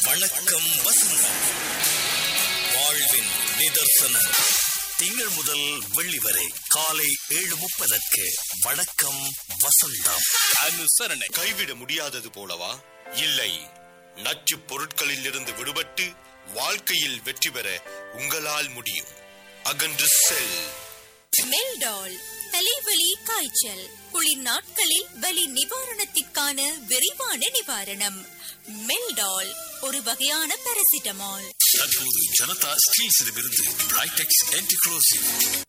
வணக்கம் வசந்தம் வாழ்வின் நிதர்சனம் திங்கள் முதல் வெள்ளி வரை காலை ஏழு முப்பதற்கு வணக்கம் வசந்தம் அனுசரணை கைவிட முடியாதது போலவா இல்லை நச்சுப் பொருட்களில் இருந்து விடுபட்டு வாழ்க்கையில் வெற்றி பெற உங்களால் முடியும் அகன்று செல் மெல்டால் தலைவலி காய்ச்சல் குளிர் நாட்களில் வலி நிவாரணத்திற்கான விரைவான நிவாரணம் மெல்டால் ஒரு வகையான பாராசிட்டமால் தற்போது ஜனதா ஸ்டீல்ஸிடமிருந்து பிரைடெக்ஸ் ஆன்டிக்ளோசிவ்